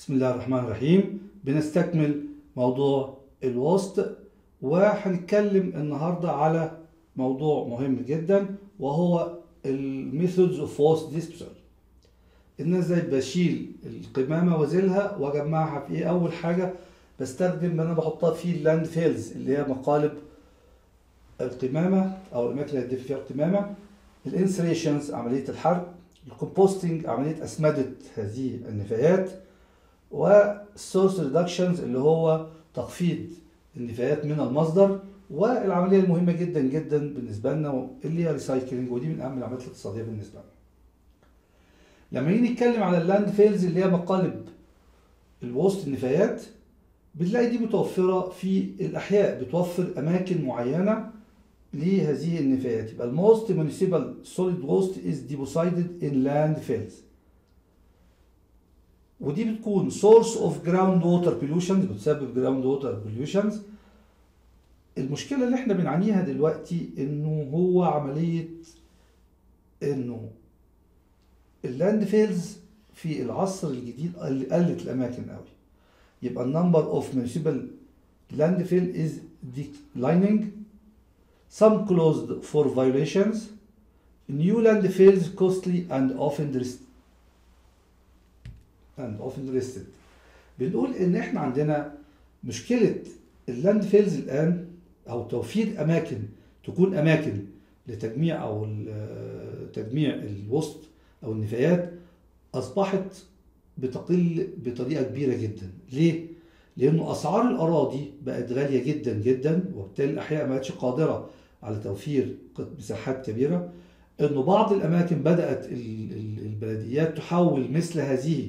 بسم الله الرحمن الرحيم بنستكمل موضوع الوسط وهنتكلم النهارده على موضوع مهم جدا وهو الميثودز اوف ووست ديسبسل ان ازاي بشيل القمامه وازيلها واجمعها في ايه اول حاجه بستخدم انا بحطها في اللاند فيلز اللي هي مقالب القمامه او الاماكن اللي فيها القمامه الانسريشنز عمليه الحرق الكومبوستنج عمليه اسمده هذه النفايات والسورس ريدكشنز اللي هو تخفيض النفايات من المصدر والعمليه المهمه جدا جدا بالنسبه لنا اللي هي ريسايكلينج ودي من اهم العمليات الاقتصاديه بالنسبه لنا. لما نيجي نتكلم على اللاند فيلز اللي هي مقالب الوسط النفايات بتلاقي دي متوفره في الاحياء بتوفر اماكن معينه لهذه النفايات يبقى الموست municipal solid waste is deposited in landfills ودي بتكون source of groundwater pollution بتسبب groundwater pollutions المشكلة اللي احنا بنعانيها دلوقتي انه هو عملية انه اللاند فيلز في العصر الجديد قلت الاماكن قوي يبقى النمبر اوف municipal landfill is declining some closed for violations new landfills costly and often and often listed بنقول ان احنا عندنا مشكله اللاند فيلز الان او توفير اماكن تكون اماكن لتجميع او تجميع الوسط او النفايات اصبحت بتقل بطريقه كبيره جدا ليه لانه اسعار الاراضي بقت غاليه جدا جدا وبالتالي الاحياء ما بقتش قادره على توفير مساحات كبيره انه بعض الاماكن بدات البلديات تحول مثل هذه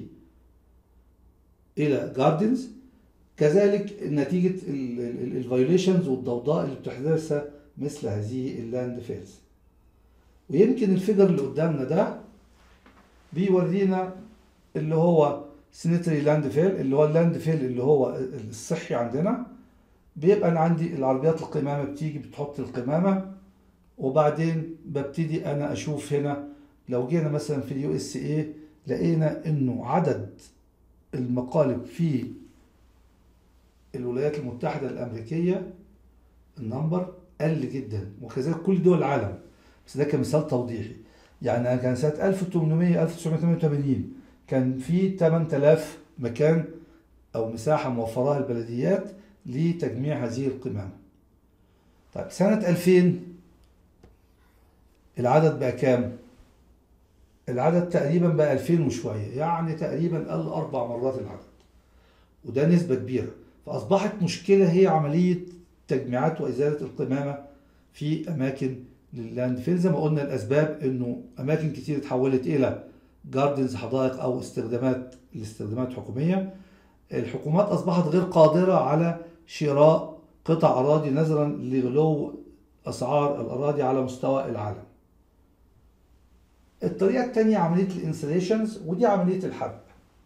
الى جاردنز كذلك نتيجه الفايوليشنز والضوضاء اللي بتحدثها مثل هذه اللاند فيلز ويمكن الفيجر اللي قدامنا ده بيورينا اللي هو سينيتري لاند فيل اللي هو اللاند فيل اللي هو الصحي عندنا بيبقى انا عندي العربيات القمامه بتيجي بتحط القمامه وبعدين ببتدي انا اشوف هنا لو جينا مثلا في اليو اس اي لقينا انه عدد المقالب في الولايات المتحدة الأمريكية النمبر قل جدا وكذلك كل دول العالم بس ده كمثال توضيحي يعني كان سنة 1800 1988 كان في 8000 مكان أو مساحة موفراها البلديات لتجميع هذه القمامة طيب سنة 2000 العدد بقى كام؟ العدد تقريبا بقى 2000 وشوية يعني تقريبا قل أربع مرات العدد وده نسبة كبيرة فأصبحت مشكلة هي عملية تجميعات وإزالة القمامة في أماكن لللاند فيل زي ما قلنا الأسباب إنه أماكن كتير اتحولت إلى جاردنز حدائق أو استخدامات لاستخدامات حكومية الحكومات أصبحت غير قادرة على شراء قطع أراضي نظرا لغلو أسعار الأراضي على مستوى العالم الطريقة الثانية عملية الانسليشنز ودي عملية الحرق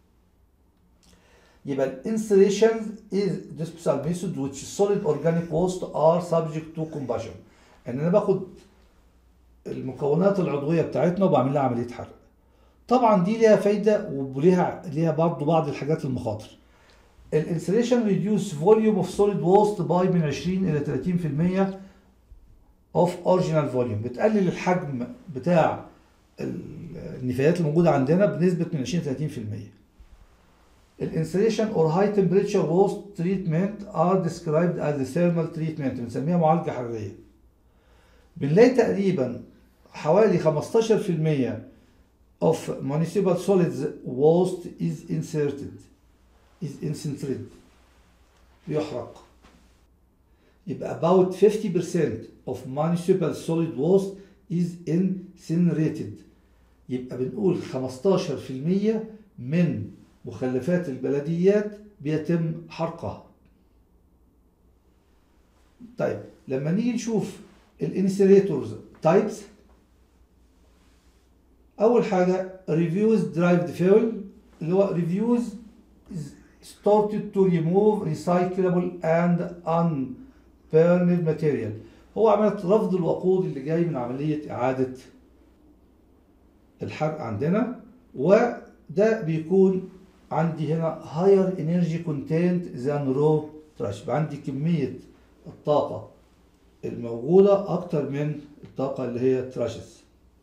يبقى الانسليشن is disposal method which solid organic waste are subject to combustion ان انا باخد المكونات العضويه بتاعتنا وبعمل لها عمليه حرق طبعا دي ليها فايده وليها ليها برضه بعض الحاجات المخاطر الانسليشن ريديوس فوليوم اوف سوليد ووست باي من 20 الى 30% اوف اوريجينال فوليوم بتقلل الحجم بتاع النفايات الموجوده عندنا بنسبه من 20 ل 30% الانسليشن اور هاي تمبريتشر ووست تريتمنت ار ديسكرايبد از ثيرمال تريتمنت بنسميها معالجه حراريه بنلاقي تقريبا حوالي 15% of municipal solids waste is inserted is incinerated بيحرق يبقى about 50% of municipal solid waste is incinerated يبقى بنقول 15% من مخلفات البلديات بيتم حرقها طيب لما نيجي نشوف الانسيريتورز تايبس اول حاجه ريفيوز درايفد فيول اللي هو ريفيوز started to remove recyclable and unburned material هو عملية رفض الوقود اللي جاي من عملية إعادة الحرق عندنا وده بيكون عندي هنا higher energy content than raw trash يبقى عندي كمية الطاقة الموجودة أكتر من الطاقة اللي هي trashes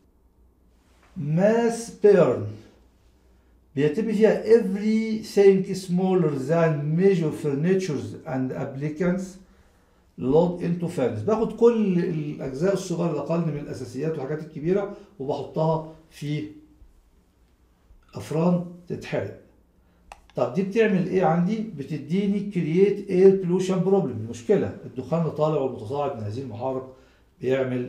mass burn بيتم فيها everything smaller than major furnitures and applicants load into furnace باخد كل الأجزاء الصغيرة الأقل من الأساسيات والحاجات الكبيرة وبحطها في أفران تتحرق طب دي بتعمل ايه عندي؟ بتديني create air pollution problem المشكلة الدخان اللي طالع والمتصاعد من هذه المحارق بيعمل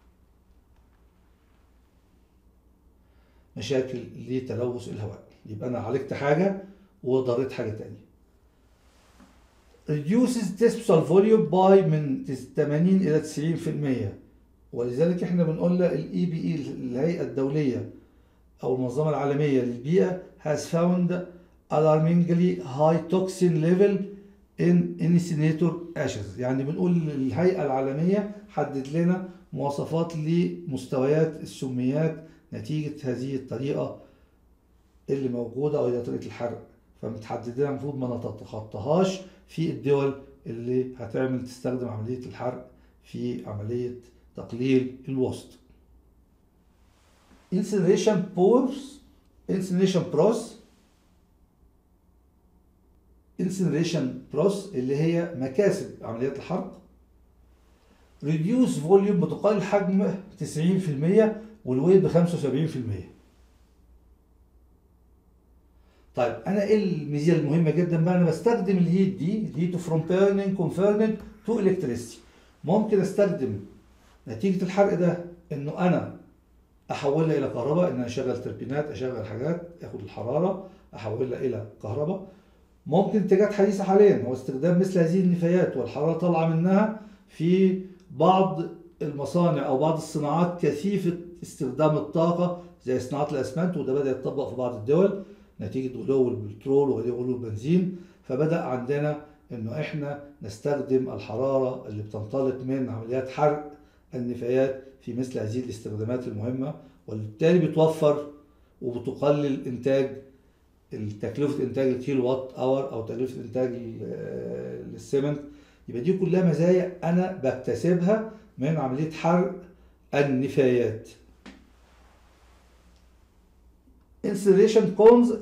مشاكل لتلوث الهواء يبقى انا عالجت حاجة وضريت حاجة تانية reduces dispersal volume by من 80 إلى 90% ولذلك احنا بنقول الاي بي اي الهيئة الدولية أو المنظمة العالمية للبيئة has found alarmingly high toxin level in incinerator ashes يعني بنقول الهيئة العالمية حدد لنا مواصفات لمستويات السميات نتيجة هذه الطريقة اللي موجودة أو هي طريقة الحرق فمتحدد لنا المفروض ما نتخطاهاش في الدول اللي هتعمل تستخدم عملية الحرق في عملية تقليل الوسط. incineration pores incineration pros incineration pros اللي هي مكاسب عمليات الحرق reduce volume بتقلل الحجم 90% والويت ب 75% طيب انا ايه الميزه المهمه جدا بقى انا بستخدم الهيت دي هيت فروم بيرنينج كونفيرنج تو الكتريستي ممكن استخدم نتيجه الحرق ده انه انا احولها الى كهرباء ان انا اشغل تربينات اشغل حاجات اخد الحراره احولها الى كهرباء ممكن اتجاهات حديثه حاليا هو استخدام مثل هذه النفايات والحراره طالعه منها في بعض المصانع او بعض الصناعات كثيفه استخدام الطاقه زي صناعه الاسمنت وده بدا يتطبق في بعض الدول نتيجه غلو البترول وغلو البنزين فبدا عندنا انه احنا نستخدم الحراره اللي بتنطلق من عمليات حرق النفايات في مثل هذه الاستخدامات المهمه وبالتالي بتوفر وبتقلل انتاج تكلفه انتاج الكيلو وات اور او تكلفه انتاج السمنت يبقى دي كلها مزايا انا بكتسبها من عمليه حرق النفايات انسليشن كونز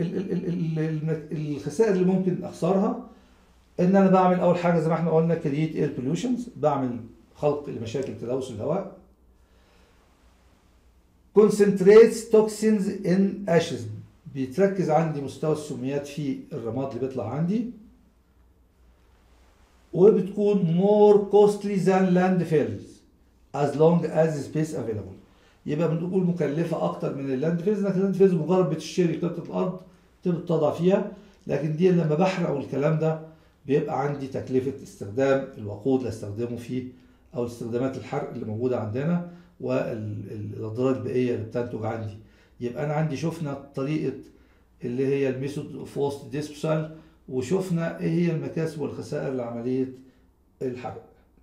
الخسائر اللي ممكن اخسرها ان انا بعمل اول حاجه زي ما احنا قلنا كرييت اير بوليوشنز بعمل خلق لمشاكل تلوث الهواء concentrates toxins in ashes بيتركز عندي مستوى السميات في الرماد اللي بيطلع عندي وبتكون more costly than landfills as long as space available يبقى بنقول مكلفة أكتر من اللاند فيلز لكن اللاند فيلز مجرد بتشتري قطعة الأرض تبقى تضع فيها لكن دي لما بحرق والكلام ده بيبقى عندي تكلفة استخدام الوقود اللي استخدمه فيه أو استخدامات الحرق اللي موجودة عندنا والأضرار البيئية اللي بتنتج عندي يبقى أنا عندي شفنا طريقة اللي هي الميثود اوف ووست ديسبسال وشفنا ايه هي المكاسب والخسائر لعملية الحرق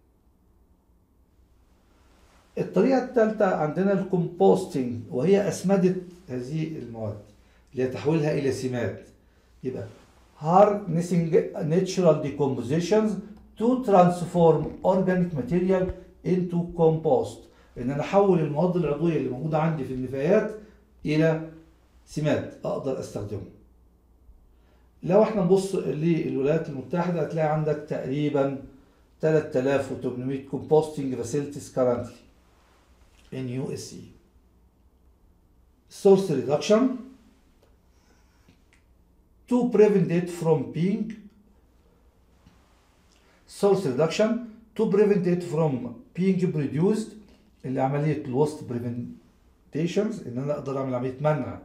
الطريقة الثالثة عندنا الكومبوستنج وهي أسمدة هذه المواد اللي هي تحويلها إلى سماد يبقى harnessing natural decompositions to transform organic material into compost إن أنا أحول المواد العضوية اللي موجودة عندي في النفايات إلى سماد أقدر أستخدمه لو احنا نبص للولايات المتحدة هتلاقي عندك تقريبا 3800 composting facilities currently in USC. Source reduction to prevent it from being source reduction to prevent it from being produced اللي عملية الوست preventations ان انا اقدر اعمل عملية منع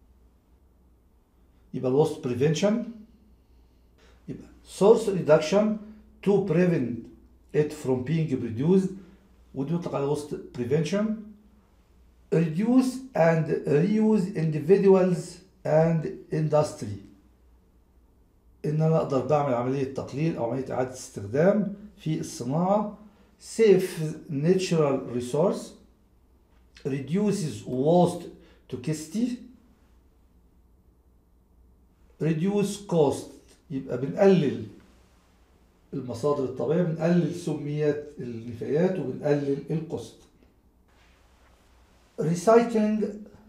يبقى الوست prevention يبقى source reduction to prevent it from being produced ودي يطلق على وسط prevention reduce and reuse individuals and industry ان انا اقدر بعمل عمليه تقليل او عمليه اعاده استخدام في الصناعه save natural resource reduces waste toxicity reduce cost يبقى بنقلل المصادر الطبيعية بنقلل سميات النفايات وبنقلل الكوست ريسايكلينج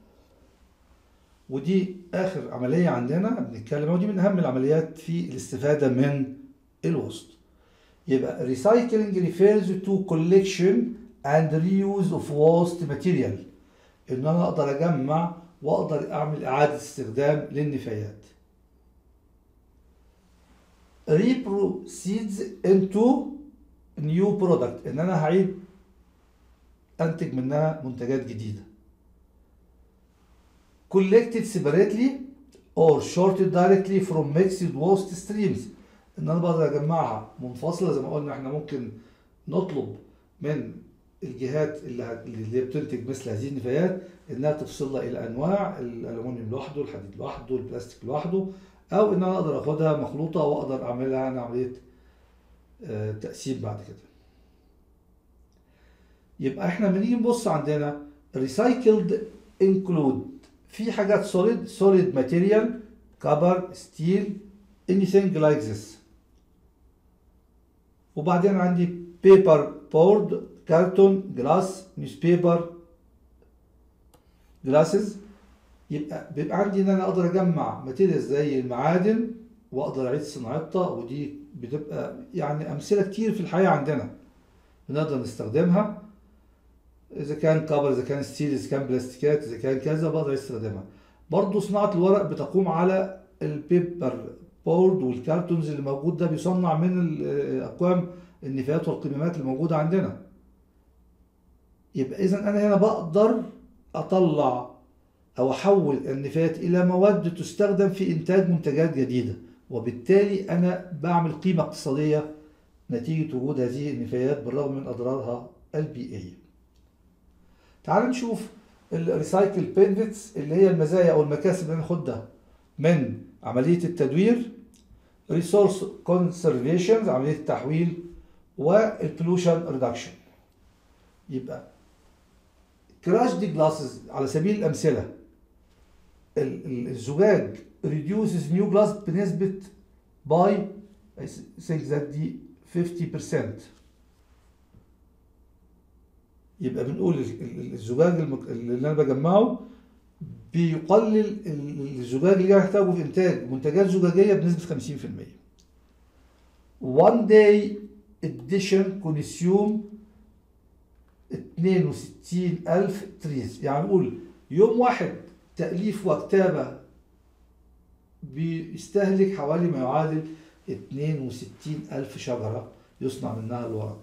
ودي اخر عمليه عندنا بنتكلم ودي من اهم العمليات في الاستفاده من الوسط يبقى recycling refers to collection and reuse of waste material ان انا اقدر اجمع واقدر اعمل اعاده استخدام للنفايات reproceeds into new product ان انا هعيد انتج منها منتجات جديده collected separately or sorted directly from mixed waste streams ان انا بقدر اجمعها منفصله زي ما قلنا احنا ممكن نطلب من الجهات اللي هت- اللي هي بتنتج مثل هذه النفايات انها تفصلها الى انواع الالومنيوم لوحده الحديد لوحده البلاستيك لوحده او ان انا اقدر اخدها مخلوطه واقدر اعملها انا عمليه آه، تقسيم بعد كده يبقى احنا بنيجي نبص عندنا recycled include في حاجات solid solid material copper steel anything like this وبعدين عندي paper board كرتون جلاس newspaper جلاسز يبقى بيبقى عندي ان انا اقدر اجمع ماتيريال زي المعادن واقدر اعيد صناعتها ودي بتبقى يعني امثله كتير في الحياه عندنا بنقدر نستخدمها اذا كان كبر اذا كان ستيل اذا كان بلاستيكات اذا كان كذا بقدر استخدمها برضه صناعه الورق بتقوم على البيبر بورد والكرتونز اللي موجود ده بيصنع من ال- اقوام النفايات والقمامات اللي موجوده عندنا يبقى اذا انا هنا بقدر اطلع او احول النفايات الى مواد تستخدم في انتاج منتجات جديده وبالتالي انا بعمل قيمه اقتصاديه نتيجه وجود هذه النفايات بالرغم من اضرارها البيئيه تعال نشوف الريسايكل بينفيتس اللي هي المزايا او المكاسب اللي ناخدها من عمليه التدوير ريسورس كونسرفيشن عمليه التحويل والبولوشن ريدكشن يبقى كراش دي جلاسز على سبيل الامثله ال- ال- الزجاج reduces new glass بنسبه by I think that دي 50% يبقى بنقول ال- ال- الزجاج المك- اللي انا بجمعه بيقلل ال- الزجاج اللي انا هحتاجه في انتاج منتجات زجاجيه بنسبه 50% one day edition consume 62000 تريز يعني نقول يوم واحد تأليف وكتابة بيستهلك حوالي ما يعادل 62000 شجرة يصنع منها الورق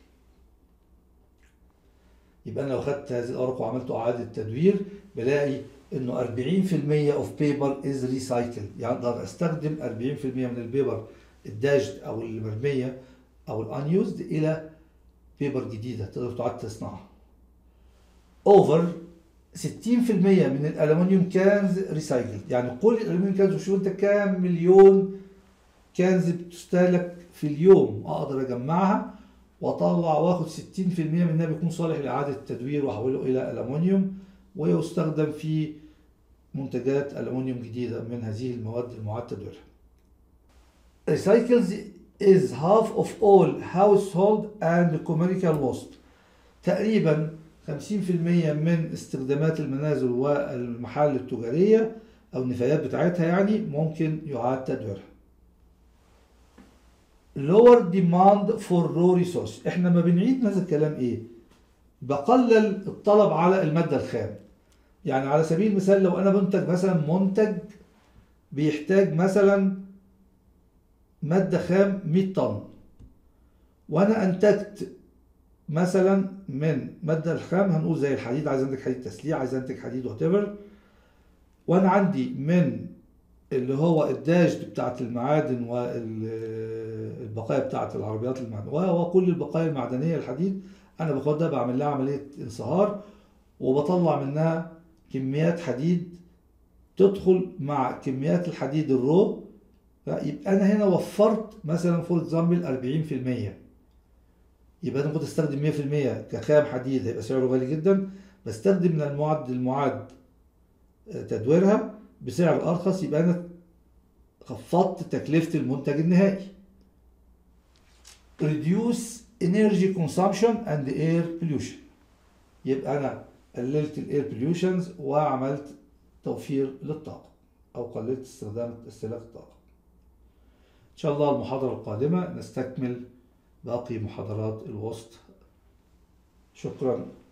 يبقى انا لو خدت هذه الاوراق وعملت اعاده تدوير بلاقي انه 40% اوف بيبر از ريسايكل يعني اقدر استخدم 40% من البيبر الداجد او المرميه او الانيوزد الى بيبر جديده تقدر تعاد تصنعها اوفر 60% من الالومنيوم كانز ريسايكل يعني كل الالومنيوم كانز وشوف انت كام مليون كانز بتستهلك في اليوم اقدر اجمعها واطلع واخد 60% منها بيكون صالح لاعاده التدوير واحوله الى الومنيوم ويستخدم في منتجات الومنيوم جديده من هذه المواد المعاد تدويرها. Recycles is half of all household and commercial waste. تقريبا 50% من استخدامات المنازل والمحال التجارية أو النفايات بتاعتها يعني ممكن يعاد تدويرها. lower demand for raw resource احنا ما بنعيد هذا الكلام ايه بقلل الطلب على المادة الخام يعني على سبيل المثال لو انا بنتج مثلا منتج بيحتاج مثلا مادة خام 100 طن وانا انتجت مثلا من مادة الخام هنقول زي الحديد عايز انتج حديد تسليح عايز انتج حديد وات وانا عندي من اللي هو الداج بتاعت المعادن والبقايا بتاعت العربيات المعدنية وكل البقايا المعدنية الحديد أنا باخدها بعمل لها عملية انصهار وبطلع منها كميات حديد تدخل مع كميات الحديد الرو يبقى أنا هنا وفرت مثلا فور اكزامبل 40% يبقى أنا كنت أستخدم 100% كخام حديد هيبقى سعره غالي جدا بستخدم من المعد المعاد تدويرها بسعر ارخص يبقى انا خفضت تكلفة المنتج النهائي reduce energy consumption and air pollution يبقى أنا قللت الاير pollutions وعملت توفير للطاقة أو قللت استخدام استهلاك الطاقة إن شاء الله المحاضرة القادمة نستكمل باقي محاضرات الوسط شكرا